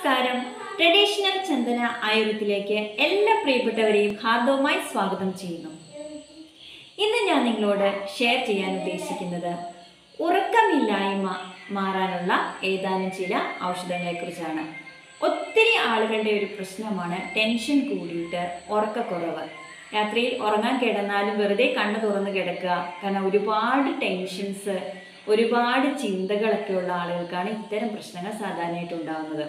നമസ്കാരം ട്രഡീഷണൽ ചന്ദന ആയുർവേദത്തിലേക്ക് എല്ലാ പ്രിയപ്പെട്ടവരെയും ഹാർദവുമായി സ്വാഗതം ചെയ്യുന്നു ഇന്ന് ഞാൻ നിങ്ങളോട് ഷെയർ ചെയ്യാൻ ഉദ്ദേശിക്കുന്നത് ഉറക്കമില്ലായ്മ മാറാനുള്ള ഏതാനും ചില ഔഷധങ്ങളെക്കുറിച്ചാണ് ഒത്തിരി ആളുകളുടെ ഒരു പ്രശ്നമാണ് ടെൻഷൻ കൂടിയിട്ട് ഉറക്കക്കുറവ് രാത്രിയിൽ ഉറങ്ങാൻ കിടന്നാലും വെറുതെ കണ്ണ് തുറന്ന് കിടക്കുക കാരണം ഒരുപാട് ടെൻഷൻസ് ഒരുപാട് ചിന്തകളൊക്കെ ഉള്ള ആളുകൾക്കാണ് ഇത്തരം പ്രശ്നങ്ങൾ സാധാരണയായിട്ട് ഉണ്ടാകുന്നത്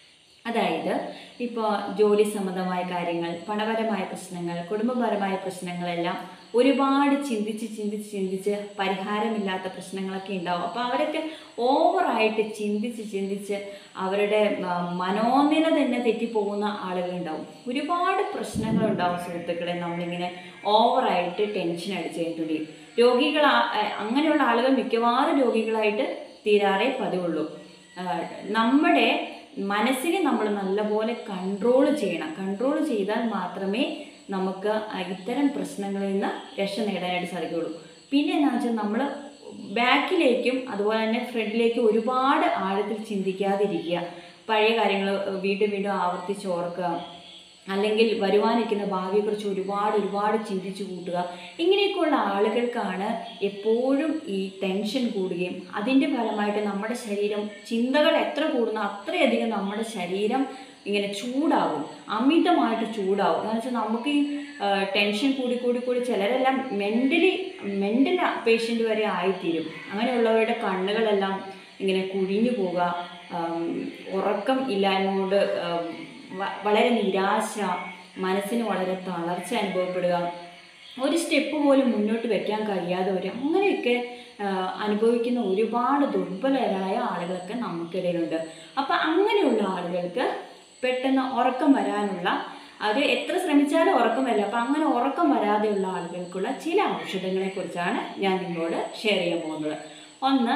അതായത് ഇപ്പോൾ ജോലി സംബന്ധമായ കാര്യങ്ങൾ പണപരമായ പ്രശ്നങ്ങൾ കുടുംബപരമായ പ്രശ്നങ്ങളെല്ലാം ഒരുപാട് ചിന്തിച്ച് ചിന്തിച്ച് ചിന്തിച്ച് പരിഹാരമില്ലാത്ത പ്രശ്നങ്ങളൊക്കെ ഉണ്ടാവും അപ്പോൾ അവരൊക്കെ ഓവറായിട്ട് ചിന്തിച്ച് ചിന്തിച്ച് അവരുടെ ആ, മനോനില തന്നെ തെറ്റിപ്പോകുന്ന ആളുകളുണ്ടാവും ഒരുപാട് പ്രശ്നങ്ങളുണ്ടാവും സുഹൃത്തുക്കളെ നമ്മളിങ്ങനെ ഓവറായിട്ട് ടെൻഷൻ അടിച്ച് കഴിഞ്ഞിട്ടുണ്ടെങ്കിൽ രോഗികൾ അങ്ങനെയുള്ള ആളുകൾ മിക്കവാറും രോഗികളായിട്ട് തീരാറേ പതിവുള്ളൂ ആ, നമ്മുടെ മനസ്സിനെ നമ്മൾ നല്ലപോലെ കൺട്രോൾ ചെയ്യണം കൺട്രോൾ ചെയ്താൽ മാത്രമേ നമുക്ക് ആ ഇത്തരം പ്രശ്നങ്ങളിൽ നിന്ന് രക്ഷ നേടാനായിട്ട് സാധിക്കുകയുള്ളൂ പിന്നെ എന്താണെന്ന് വെച്ചാൽ നമ്മൾ ബാക്കിലേക്കും അതുപോലെ തന്നെ ഫ്രണ്ടിലേക്കും ഒരുപാട് ആഴത്തിൽ ചിന്തിക്കാതിരിക്കുക പഴയ കാര്യങ്ങൾ വീണ്ടും വീണ്ടും ആവർത്തിച്ച് ഓർക്കുക അല്ലെങ്കിൽ വരുവാനിരിക്കുന്ന ഭാവിയെക്കുറിച്ച് ഒരുപാട് ഒരുപാട് ചിന്തിച്ചു കൂട്ടുക ഇങ്ങനെയൊക്കെയുള്ള ആളുകൾക്കാണ് എപ്പോഴും ഈ ടെൻഷൻ കൂടുകയും അതിൻ്റെ ഫലമായിട്ട് നമ്മുടെ ശരീരം ചിന്തകൾ എത്ര കൂടുന്നോ അത്രയധികം നമ്മുടെ ശരീരം ഇങ്ങനെ ചൂടാകും അമിതമായിട്ട് ചൂടാകും എന്ന് വെച്ചാൽ നമുക്ക് ഈ ടെൻഷൻ കൂടി കൂടി കൂടി ചിലരെല്ലാം മെൻ്റലി മെൻ്റൽ പേഷ്യൻ്റ് വരെ ആയിത്തീരും അങ്ങനെയുള്ളവരുടെ കണ്ണുകളെല്ലാം ഇങ്ങനെ കുഴിഞ്ഞു പോവുക ആം, ഉറക്കം ഇല്ലായ്മ കൊണ്ട് ആം, വ- വളരെ നിരാശ മനസ്സിന് വളരെ തളർച്ച അനുഭവപ്പെടുക ഒരു സ്റ്റെപ്പ് പോലും മുന്നോട്ട് വെക്കാൻ കഴിയാതെ വരും അങ്ങനെയൊക്കെ ആ, അനുഭവിക്കുന്ന ഒരുപാട് ദുർബലരായ ആളുകളൊക്കെ നമുക്കിടയിലുണ്ട് അപ്പം അങ്ങനെയുള്ള ആളുകൾക്ക് പെട്ടെന്ന് ഉറക്കം വരാനുള്ള അത് എത്ര ശ്രമിച്ചാലും ഉറക്കം വരില്ല അപ്പം അങ്ങനെ ഉറക്കം വരാതെയുള്ള ആളുകൾക്കുള്ള ചില ഔഷധങ്ങളെ കുറിച്ചാണ് ഞാൻ നിങ്ങളോട് ഷെയർ ചെയ്യാൻ പോകുന്നത് ഒന്ന്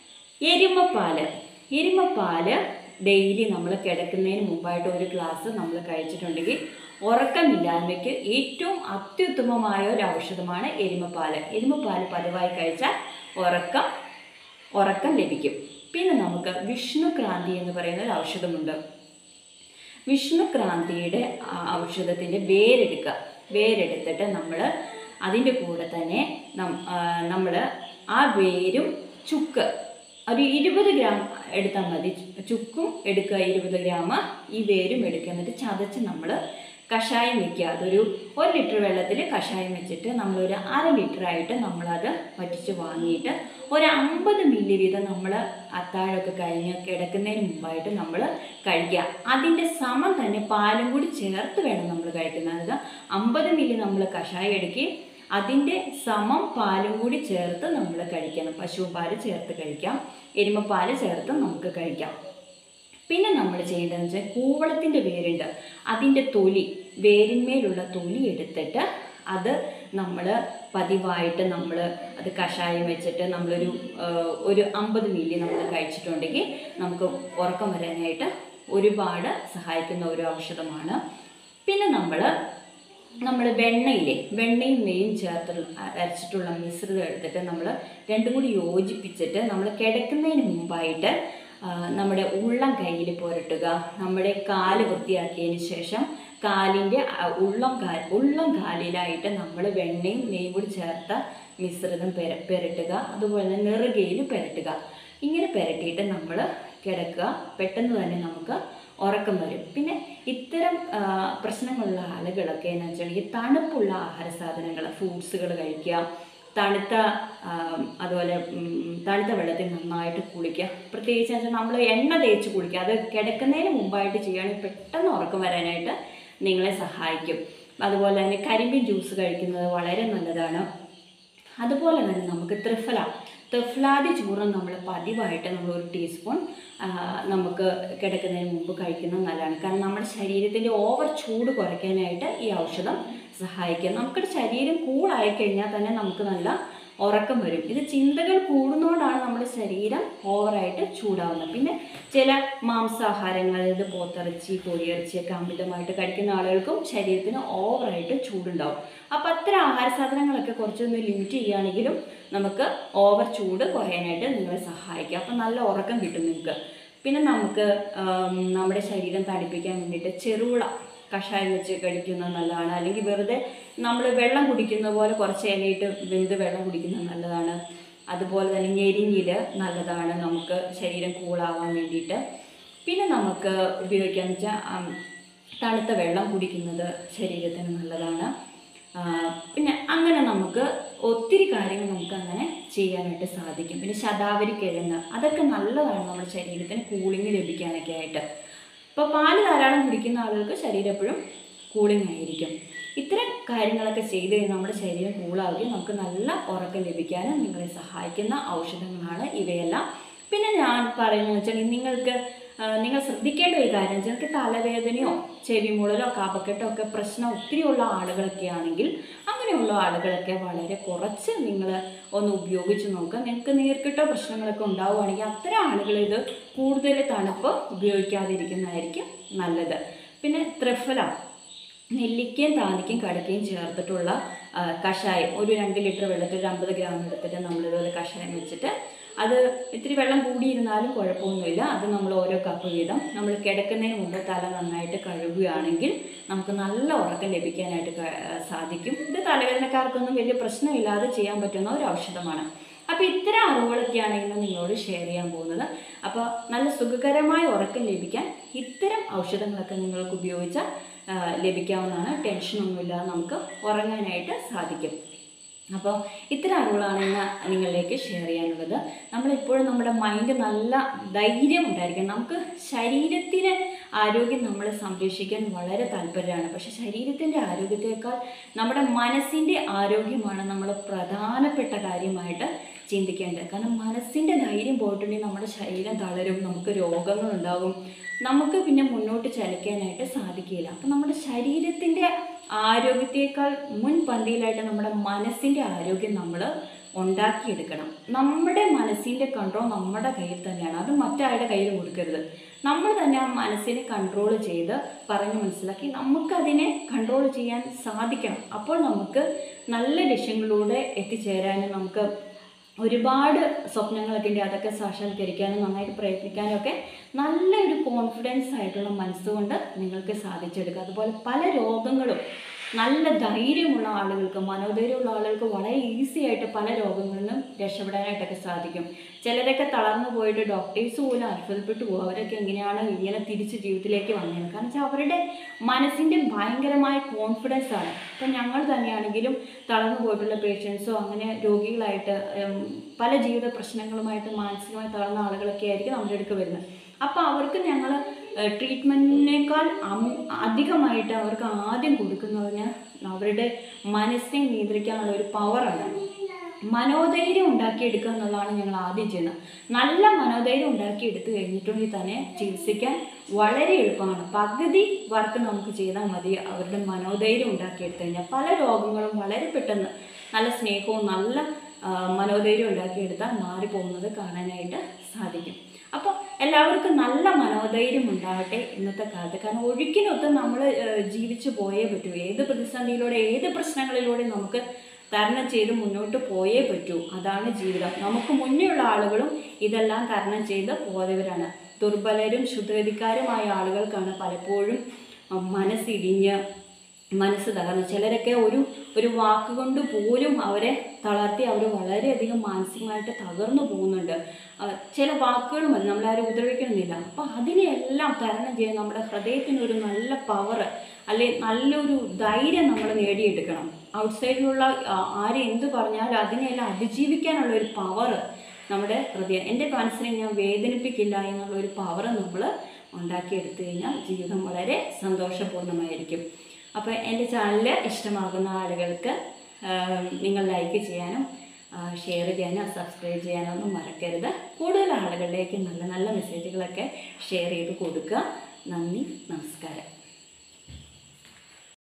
എരുമപ്പാല് എരുമപ്പാല് ഡെയിലി നമ്മൾ കിടക്കുന്നതിന് മുമ്പായിട്ട് ഒരു ഗ്ലാസ് നമ്മൾ കഴിച്ചിട്ടുണ്ടെങ്കിൽ ഉറക്കമില്ലായ്മയ്ക്ക് ഏറ്റവും അത്യുത്തമമായ ഒരു ഔഷധമാണ് എരുമപ്പാല് എരുമപ്പാല് പതിവായി കഴിച്ചാൽ ഉറക്കം ഉറക്കം ലഭിക്കും പിന്നെ നമുക്ക് വിഷ്ണുക്രാന്തി എന്ന് പറയുന്ന ഒരു ഔഷധമുണ്ട് വിഷ്ണുക്രാന്തിയുടെ ആ ഔഷധത്തിൻ്റെ വേരെടുക്കുക വേരെടുത്തിട്ട് നമ്മൾ അതിൻ്റെ കൂടെ തന്നെ നമ്മൾ ആ വേരും ചുക്ക് ഒരു ഇരുപത് ഗ്രാം എടുത്താൽ മതി ചുക്കും എടുക്കുക ഇരുപത് ഗ്രാം ഈ വേരും എടുക്കുക എന്നിട്ട് ചതച്ച് നമ്മൾ കഷായം വെക്കുക അതൊരു ഒരു ലിറ്റർ വെള്ളത്തിൽ കഷായം വെച്ചിട്ട് നമ്മളൊരു അര ലിറ്ററായിട്ട് നമ്മളത് വറ്റിച്ച് വാങ്ങിയിട്ട് ഒരു അമ്പത് മില്ലി വീതം നമ്മൾ അത്താഴമൊക്കെ കഴിഞ്ഞ് കിടക്കുന്നതിന് മുമ്പായിട്ട് നമ്മൾ കഴിക്കുക അതിൻ്റെ സമം തന്നെ പാലും കൂടി ചേർത്ത് വേണം നമ്മൾ കഴിക്കുന്നത് അമ്പത് മില്ലി നമ്മൾ കഷായം എടുക്കുകയും അതിൻ്റെ സമം പാലും കൂടി ചേർത്ത് നമ്മൾ കഴിക്കണം പശു പാല് ചേർത്ത് കഴിക്കാം എരുമപ്പാല് ചേർത്ത് നമുക്ക് കഴിക്കാം പിന്നെ നമ്മൾ ചെയ്യേണ്ടതെന്ന് വെച്ചാൽ കൂവളത്തിൻ്റെ വേരുണ്ട് അതിൻ്റെ തൊലി വേരിന്മേലുള്ള തൊലി എടുത്തിട്ട് അത് നമ്മൾ പതിവായിട്ട് നമ്മൾ അത് കഷായം വെച്ചിട്ട് നമ്മളൊരു ആ, ഒരു അമ്പത് മില്ലി നമ്മൾ കഴിച്ചിട്ടുണ്ടെങ്കിൽ നമുക്ക് ഉറക്കം വരാനായിട്ട് ഒരുപാട് സഹായിക്കുന്ന ഒരു ഔഷധമാണ് പിന്നെ നമ്മൾ നമ്മൾ വെണ്ണയിലെ വെണ്ണയും നെയ്യും ചേർത്ത് അരച്ചിട്ടുള്ള മിശ്രിതം എടുത്തിട്ട് നമ്മൾ രണ്ടും കൂടി യോജിപ്പിച്ചിട്ട് നമ്മൾ കിടക്കുന്നതിന് മുമ്പായിട്ട് ആ, നമ്മുടെ ഉള്ളം കയ്യിൽ പുരട്ടുക നമ്മുടെ കാല് വൃത്തിയാക്കിയതിന് ശേഷം കാലിൻ്റെ ആ, ഉള്ളം കാൽ ഉള്ളം കാലിലായിട്ട് നമ്മൾ വെണ്ണയും നെയ്യും കൂടി ചേർത്ത മിശ്രിതം പെര പുരട്ടുക അതുപോലെ തന്നെ നെറുകയിൽ പുരട്ടുക ഇങ്ങനെ പുരട്ടിയിട്ട് നമ്മൾ കിടക്കുക പെട്ടെന്ന് തന്നെ നമുക്ക് ഉറക്കം വരും പിന്നെ ഇത്തരം ആ, പ്രശ്നങ്ങളുള്ള ആളുകളൊക്കെ എന്ന് വെച്ചിട്ടുണ്ടെങ്കിൽ തണുപ്പുള്ള ആഹാര സാധനങ്ങൾ ഫ്രൂട്ട്സുകൾ കഴിക്കുക തണുത്ത ആ, അതുപോലെ ഉം, തണുത്ത വെള്ളത്തിൽ നന്നായിട്ട് കുളിക്കുക പ്രത്യേകിച്ച് വെച്ചാൽ നമ്മൾ എണ്ണ തേച്ച് കുളിക്കുക അത് കിടക്കുന്നതിന് മുമ്പായിട്ട് ചെയ്യുകയാണെങ്കിൽ പെട്ടെന്ന് ഉറക്കം വരാനായിട്ട് നിങ്ങളെ സഹായിക്കും അതുപോലെ തന്നെ കരിമ്പിൻ ജ്യൂസ് കഴിക്കുന്നത് വളരെ നല്ലതാണ് അതുപോലെ തന്നെ നമുക്ക് ത്രിഫല ത്രിഫലാദി ചൂർണം നമ്മൾ പതിവായിട്ട് നമ്മൾ ഒരു ടീസ്പൂൺ ആ, നമുക്ക് കിടക്കുന്നതിന് മുമ്പ് കഴിക്കുന്നത് നല്ലതാണ് കാരണം നമ്മുടെ ശരീരത്തിൻ്റെ ഓവർ ചൂട് കുറയ്ക്കാനായിട്ട് ഈ ഔഷധം സഹായിക്കും നമുക്കൊരു ശരീരം കൂളായി കഴിഞ്ഞാൽ തന്നെ നമുക്ക് നല്ല ഉറക്കം വരും ഇത് ചിന്തകൾ കൂടുന്നതുകൊണ്ടാണ് നമ്മുടെ ശരീരം ഓവറായിട്ട് ചൂടാവുന്നത് പിന്നെ ചില മാംസാഹാരങ്ങൾ അതായത് പോത്തിറച്ചി കോഴിയിറച്ചിയൊക്കെ അമിതമായിട്ട് കഴിക്കുന്ന ആളുകൾക്കും ശരീരത്തിന് ഓവറായിട്ട് ചൂടുണ്ടാവും അപ്പോൾ അത്തരം ആഹാര സാധനങ്ങളൊക്കെ കുറച്ചൊന്ന് ലിമിറ്റ് ചെയ്യുകയാണെങ്കിലും നമുക്ക് ഓവർ ചൂട് കുറയാനായിട്ട് നിങ്ങളെ സഹായിക്കും അപ്പം നല്ല ഉറക്കം കിട്ടും നിങ്ങൾക്ക് പിന്നെ നമുക്ക് ആം, നമ്മുടെ ശരീരം തണുപ്പിക്കാൻ വേണ്ടിയിട്ട് ചെറുള കഷായം വെച്ച് കഴിക്കുന്നത് നല്ലതാണ് അല്ലെങ്കിൽ വെറുതെ നമ്മൾ വെള്ളം കുടിക്കുന്ന പോലെ കുറച്ച് ഇലയിട്ട് വെന്ത് വെള്ളം കുടിക്കുന്നത് നല്ലതാണ് അതുപോലെ തന്നെ ഞെരിഞ്ഞിൽ നല്ലതാണ് നമുക്ക് ശരീരം കൂളാവാൻ വേണ്ടിയിട്ട് പിന്നെ നമുക്ക് ഉപയോഗിക്കാന്ന് വെച്ചാൽ ആം, തണുത്ത വെള്ളം കുടിക്കുന്നത് ശരീരത്തിന് നല്ലതാണ് ആ, പിന്നെ അങ്ങനെ നമുക്ക് ഒത്തിരി കാര്യങ്ങൾ നമുക്ക് അങ്ങനെ ചെയ്യാനായിട്ട് സാധിക്കും പിന്നെ ശതാവരി കിഴങ്ങ് അതൊക്കെ നല്ലതാണ് നമ്മുടെ ശരീരത്തിന് കൂളിംഗ് ലഭിക്കാനൊക്കെ ആയിട്ട് ഇപ്പോൾ പാല് ധാരാളം കുടിക്കുന്ന ആളുകൾക്ക് ശരീരം എപ്പോഴും കൂളിംഗ് ആയിരിക്കും ഇത്തരം കാര്യങ്ങളൊക്കെ ചെയ്ത് കഴിഞ്ഞാൽ നമ്മുടെ ശരീരം കൂളാവുകയും നമുക്ക് നല്ല ഉറക്കം ലഭിക്കാനും നിങ്ങളെ സഹായിക്കുന്ന ഔഷധങ്ങളാണ് ഇവയെല്ലാം പിന്നെ ഞാൻ പറയുന്നത് വെച്ചാൽ നിങ്ങൾക്ക് ആ, നിങ്ങൾ ശ്രദ്ധിക്കേണ്ട ഒരു കാര്യം വെച്ചാൽ നിങ്ങൾക്ക് തലവേദനയോ ചെവിമുളലോ കപക്കെട്ടോ ഒക്കെ പ്രശ്നം ഒത്തിരിയുള്ള ആളുകളൊക്കെ ആണെങ്കിൽ അങ്ങനെയുള്ള ആളുകളൊക്കെ വളരെ കുറച്ച് നിങ്ങൾ ഒന്ന് ഉപയോഗിച്ച് നോക്കുക നിങ്ങൾക്ക് നീർക്കിട്ടോ പ്രശ്നങ്ങളൊക്കെ ഉണ്ടാവുകയാണെങ്കിൽ അത്തരം ആളുകൾ ഇത് കൂടുതൽ തണുപ്പ് ഉപയോഗിക്കാതിരിക്കുന്നതായിരിക്കും നല്ലത് പിന്നെ ത്രിഫല നെല്ലിക്കയും താനിക്കയും കടക്കയും ചേർത്തിട്ടുള്ള ആ, കഷായം ഒരു രണ്ട് ലിറ്റർ വെള്ളത്തിൽ ഒരു അമ്പത് ഗ്രാം എടുത്തിട്ട് നമ്മളിതുപോലെ കഷായം വെച്ചിട്ട് അത് ഇത്തിരി വെള്ളം കൂടിയിരുന്നാലും കുഴപ്പമൊന്നുമില്ല അത് നമ്മൾ ഓരോ കപ്പ് വീതം നമ്മൾ കിടക്കുന്നതിന് മുമ്പ് തല നന്നായിട്ട് കഴുകുകയാണെങ്കിൽ നമുക്ക് നല്ല ഉറക്കം ലഭിക്കാനായിട്ട് ക- സാധിക്കും ഇത് തലവേദനക്കാർക്കൊന്നും വലിയ പ്രശ്നമില്ലാതെ ചെയ്യാൻ പറ്റുന്ന ഒരു ഔഷധമാണ് അപ്പോൾ ഇത്തരം അറിവുകളൊക്കെയാണ് ഇന്ന് നിങ്ങളോട് ഷെയർ ചെയ്യാൻ പോകുന്നത് അപ്പോൾ നല്ല സുഖകരമായ ഉറക്കം ലഭിക്കാൻ ഇത്തരം ഔഷധങ്ങളൊക്കെ നിങ്ങൾക്ക് ഉപയോഗിച്ചാൽ ആ, ലഭിക്കാവുന്നതാണ് ടെൻഷനൊന്നുമില്ലാതെ നമുക്ക് ഉറങ്ങാനായിട്ട് സാധിക്കും അപ്പോൾ ഇത്തരം അറിവുകളാണ് ഇന്ന് നിങ്ങളിലേക്ക് ഷെയർ ചെയ്യാനുള്ളത് നമ്മളിപ്പോഴും നമ്മുടെ മൈൻഡ് നല്ല ധൈര്യം ഉണ്ടായിരിക്കണം നമുക്ക് ശരീരത്തിന് ആരോഗ്യം നമ്മൾ സംരക്ഷിക്കാൻ വളരെ താല്പര്യമാണ് പക്ഷെ ശരീരത്തിൻ്റെ ആരോഗ്യത്തേക്കാൾ നമ്മുടെ മനസ്സിൻ്റെ ആരോഗ്യമാണ് നമ്മൾ പ്രധാനപ്പെട്ട കാര്യമായിട്ട് ചിന്തിക്കേണ്ടത് കാരണം മനസ്സിൻ്റെ ധൈര്യം പോയിട്ടുണ്ടെങ്കിൽ നമ്മുടെ ശരീരം തളരും നമുക്ക് രോഗങ്ങളുണ്ടാകും നമുക്ക് പിന്നെ മുന്നോട്ട് ചലിക്കാനായിട്ട് സാധിക്കില്ല അപ്പം നമ്മുടെ ശരീരത്തിൻ്റെ ആരോഗ്യത്തേക്കാൾ മുൻപന്തിയിലായിട്ട് നമ്മുടെ മനസ്സിൻ്റെ ആരോഗ്യം നമ്മൾ ഉണ്ടാക്കിയെടുക്കണം നമ്മുടെ മനസ്സിൻ്റെ കൺട്രോൾ നമ്മുടെ കയ്യിൽ തന്നെയാണ് അത് മറ്റാരുടെ കയ്യിൽ കൊടുക്കരുത് നമ്മൾ തന്നെ ആ മനസ്സിനെ കൺട്രോൾ ചെയ്ത് പറഞ്ഞ് മനസ്സിലാക്കി നമുക്കതിനെ കൺട്രോൾ ചെയ്യാൻ സാധിക്കണം അപ്പോൾ നമുക്ക് നല്ല ലക്ഷ്യങ്ങളിലൂടെ എത്തിച്ചേരാനും നമുക്ക് ഒരുപാട് സ്വപ്നങ്ങളൊക്കെ ഉണ്ട് അതൊക്കെ സാക്ഷാത്കരിക്കാനും നന്നായിട്ട് പ്രയത്നിക്കാനും ഒക്കെ നല്ലൊരു കോൺഫിഡൻസ് ആയിട്ടുള്ള മനസ്സുകൊണ്ട് നിങ്ങൾക്ക് സാധിച്ചെടുക്കുക അതുപോലെ പല രോഗങ്ങളും നല്ല ധൈര്യമുള്ള ആളുകൾക്ക് മനോധൈര്യമുള്ള ആളുകൾക്ക് വളരെ ഈസി ആയിട്ട് പല രോഗങ്ങളിൽ നിന്നും രക്ഷപ്പെടാനായിട്ടൊക്കെ സാധിക്കും ചിലരൊക്കെ തളർന്നു പോയിട്ട് ഡോക്ടേഴ്സ് പോലും അത്ഭുതപ്പെട്ടു പോകും അവരൊക്കെ എങ്ങനെയാണ് ഇങ്ങനെ തിരിച്ച് ജീവിതത്തിലേക്ക് വന്നത് കാരണം വെച്ചാൽ അവരുടെ മനസ്സിൻ്റെ ഭയങ്കരമായ കോൺഫിഡൻസ് ആണ് ഇപ്പം ഞങ്ങൾ തന്നെയാണെങ്കിലും തളർന്നു പോയിട്ടുള്ള പേഷ്യൻസോ അങ്ങനെ രോഗികളായിട്ട് ഉം, പല ജീവിത പ്രശ്നങ്ങളുമായിട്ട് മാനസികമായി തളർന്ന ആളുകളൊക്കെ ആയിരിക്കും നമ്മുടെ അടുക്ക് വരുന്നത് അപ്പോൾ അവർക്ക് ഞങ്ങൾ ട്രീറ്റ്മെൻറ്റിനേക്കാൾ അധികമായിട്ട് അവർക്ക് ആദ്യം കൊടുക്കുന്നതിന് അവരുടെ മനസ്സിനെ നിയന്ത്രിക്കാനുള്ള ഒരു പവറാണ് മനോധൈര്യം ഉണ്ടാക്കിയെടുക്കുക എന്നുള്ളതാണ് ഞങ്ങൾ ആദ്യം ചെയ്യുന്നത് നല്ല മനോധൈര്യം ഉണ്ടാക്കിയെടുത്ത് കഴിഞ്ഞിട്ടുണ്ടെങ്കിൽ തന്നെ ചികിത്സിക്കാൻ വളരെ എളുപ്പമാണ് പകുതി വർക്ക് നമുക്ക് ചെയ്താൽ മതി അവരുടെ മനോധൈര്യം ഉണ്ടാക്കിയെടുത്തു കഴിഞ്ഞാൽ പല രോഗങ്ങളും വളരെ പെട്ടെന്ന് നല്ല സ്നേഹവും നല്ല ആ, മനോധൈര്യം ഉണ്ടാക്കിയെടുത്താൽ മാറിപ്പോകുന്നത് കാണാനായിട്ട് സാധിക്കും അപ്പോൾ എല്ലാവർക്കും നല്ല മനോധൈര്യം ഉണ്ടാകട്ടെ ഇന്നത്തെ കാലത്ത് കാരണം ഒഴുക്കിനൊത്ത് നമ്മൾ ജീവിച്ചു പോയേ പറ്റൂ ഏത് പ്രതിസന്ധിയിലൂടെ ഏത് പ്രശ്നങ്ങളിലൂടെ നമുക്ക് തരണം ചെയ്ത് മുന്നോട്ട് പോയേ പറ്റൂ അതാണ് ജീവിതം നമുക്ക് മുന്നേ ഉള്ള ആളുകളും ഇതെല്ലാം തരണം ചെയ്ത് പോയവരാണ് ദുർബലരും ശുദ്ധഗതിക്കാരുമായ ആളുകൾക്കാണ് പലപ്പോഴും അഹ് മനസ്സിടിഞ്ഞ് മനസ്സ് തകർന്നു ചിലരൊക്കെ ഒരു ഒരു വാക്കുകൊണ്ട് പോലും അവരെ തളർത്തി അവർ വളരെയധികം മാനസികമായിട്ട് തകർന്നു പോകുന്നുണ്ട് ആ, ചില വാക്കുകൾ മതി നമ്മളാരും ഉപദ്രവിക്കണമെന്നില്ല അപ്പോൾ അതിനെയെല്ലാം തരണം ചെയ്യാൻ നമ്മുടെ ഹൃദയത്തിന് ഒരു നല്ല പവർ അല്ലെ നല്ലൊരു ധൈര്യം നമ്മൾ നേടിയെടുക്കണം ഔട്ട്സൈഡിലുള്ള ആര് എന്ത് പറഞ്ഞാലും അതിനെല്ലാം അതിജീവിക്കാനുള്ള ഒരു പവർ നമ്മുടെ ഹൃദയം എൻ്റെ മനസ്സിനെ ഞാൻ വേദനിപ്പിക്കില്ല എന്നുള്ള ഒരു പവർ നമ്മൾ ഉണ്ടാക്കിയെടുത്തു കഴിഞ്ഞാൽ ജീവിതം വളരെ സന്തോഷപൂർണ്ണമായിരിക്കും അപ്പോൾ എൻ്റെ ചാനൽ ഇഷ്ടമാകുന്ന ആളുകൾക്ക് ആം, നിങ്ങൾ ലൈക്ക് ചെയ്യാനും ഷെയർ ചെയ്യാനും സബ്സ്ക്രൈബ് ചെയ്യാനും ഒന്നും മറക്കരുത് കൂടുതൽ ആളുകളിലേക്ക് നല്ല നല്ല മെസ്സേജുകളൊക്കെ ഷെയർ ചെയ്ത് കൊടുക്കുക നന്ദി നമസ്കാരം